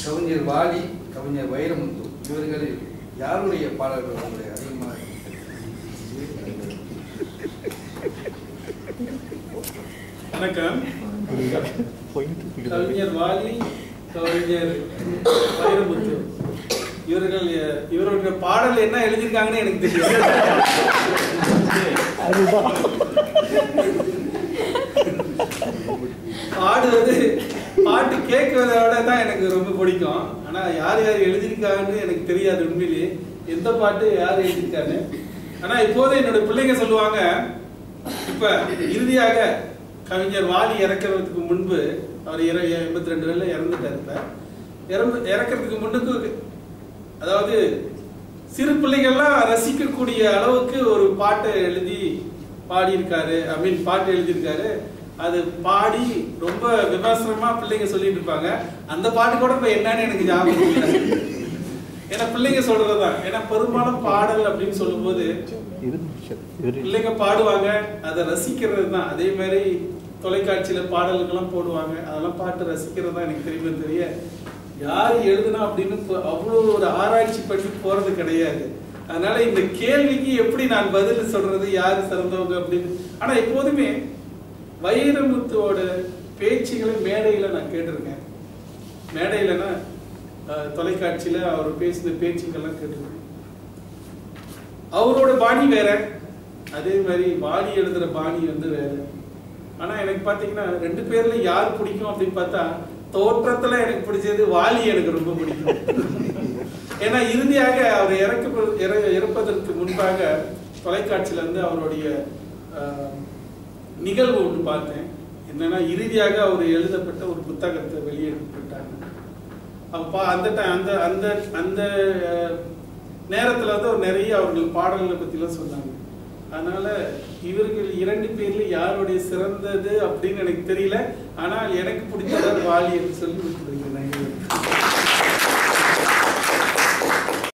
கவிஞர் வாலி கவிஞர் வைரமுத்து இவர்களில் யாருடைய பாடல்கள் உங்களுடைய அதிகமாக வணக்கம் கவிஞர் வாலி கவிஞர் வைரமுத்து இவர்கள் இவருடைய பாடல் என்ன எழுதியிருக்காங்கன்னு எனக்கு தெரியும் பாடுவது பாட்டு கேட்கறத விட தான் எனக்கு ரொம்ப பிடிக்கும் ஆனா யார் யார் எழுதியிருக்காங்கன்னு எனக்கு தெரியாது உண்மையிலேயே எந்த பாட்டு யார் எழுதியிருக்காங்க ஆனா இப்போது என்னோட பிள்ளைங்க சொல்லுவாங்க இப்ப இறுதியாக கவிஞர் வாலி இறக்கிறதுக்கு முன்பு அவர் இற எண்பத்தி ரெண்டு வயதுல இறந்துட்டார் இப்ப இறந்து இறக்கிறதுக்கு முன்னுக்கு அதாவது சிறு பிள்ளைகள்லாம் ரசிக்கக்கூடிய அளவுக்கு ஒரு பாட்டை எழுதி பாடியிருக்காரு ஐ மீன் பாட்டு எழுதியிருக்காரு அது பாடி ரொம்ப விமர்சனமா பிள்ளைங்க சொல்லிட்டு இருப்பாங்க அந்த பாட்டு கூட இப்ப என்னன்னு எனக்கு ஞாபகம் இல்லை ஏன்னா பிள்ளைங்க சொல்றதுதான் ஏன்னா பெரும்பாலும் பாடல் அப்படின்னு சொல்லும்போது பிள்ளைங்க பாடுவாங்க அதை ரசிக்கிறது தான் அதே மாதிரி தொலைக்காட்சியில பாடல்கள்லாம் போடுவாங்க அதெல்லாம் பாட்டு ரசிக்கிறது தான் எனக்கு தெரியுமே தெரிய யார் எழுதுனா அப்படின்னு இப்போ அவ்வளோ ஒரு ஆராய்ச்சி பண்ணி போறது கிடையாது அதனால இந்த கேள்விக்கு எப்படி நான் பதில் சொல்றது யார் சிறந்தவங்க அப்படின்னு ஆனா எப்போதுமே வைரமுத்துவோட பேச்சுகளை மேடையில நான் கேட்டிருக்கேன் மேடையிலனா அஹ், தொலைக்காட்சியில அவர் பேசின பேச்சுக்கெல்லாம் கேட்டிருக்கேன் அவரோட பாணி வேற அதே மாதிரி வாணி எழுதுற பாணி வந்து வேற ஆனா எனக்கு பாத்தீங்கன்னா ரெண்டு பேர்ல யார் பிடிக்கும் அப்படின்னு பார்த்தா தோற்றத்துல எனக்கு பிடிச்சது வாலி எனக்கு ரொம்ப பிடிக்கும் ஏன்னா இறுதியாக அவர் இறக்க இற- இறப்பதற்கு முன்பாக தொலைக்காட்சியில வந்து அவருடைய ஆஹ், நிகழ்வு ஒன்று பார்த்தேன் என்னன்னா இறுதியாக அவர் எழுதப்பட்ட ஒரு புத்தகத்தை வெளியிட்டாங்க அப்போ அந்த ti- அந்த அந்த அந்த அஹ், நேரத்துல வந்து அவர் நிறைய அவர்கள் பாடல்களை பத்திலாம் சொன்னாங்க அதனால இவர்கள் இரண்டு பேர்ல யாருடைய சிறந்தது அப்படின்னு எனக்கு தெரியல ஆனால் எனக்கு பிடிச்சவர் வாலி என்று சொல்லி விட்டுருக்கேன்